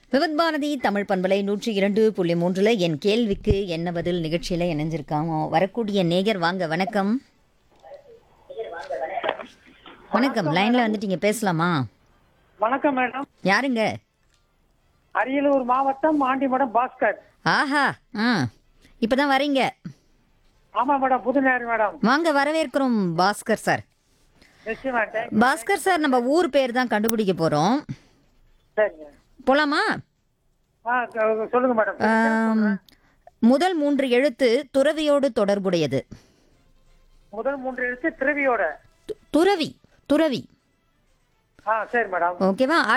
விவத் பாரதி தமிழ் பண்பலை நூற்றி இரண்டு புள்ளி மூன்றுல என் கேள்விக்கு என்ன பதில் நிகழ்ச்சியில இணைஞ்சிருக்காங்க வரக்கூடிய நேயர் வாங்க வணக்கம் வணக்கம் லைன்ல வந்துட்டீங்க பேசலாமா வணக்கம் மேடம் யாருங்க அரியலூர் மாவட்டம் ஆண்டிமடம் பாஸ்கர் ஆஹா ஆ இப்பதான் வரீங்க ஆமா மேடம் புதுநேர் மேடம் வாங்க வரவேற்கிறோம் பாஸ்கர் சார் நிச்சயமா தேங்க் பாஸ்கர் சார் நம்ம ஊர் பேர் தான் கண்டுபிடிக்க போறோம் சரிங்க போலாமா ஆ க- சொல்லுங்க மேடம் ஆம், முதல் மூன்று எழுத்து துறவியோடு தொடர்புடையது முதல் மூன்று எழுத்து திருவியோட து- துறவி துறவி ஆ சரி மேடம் ஓகேவா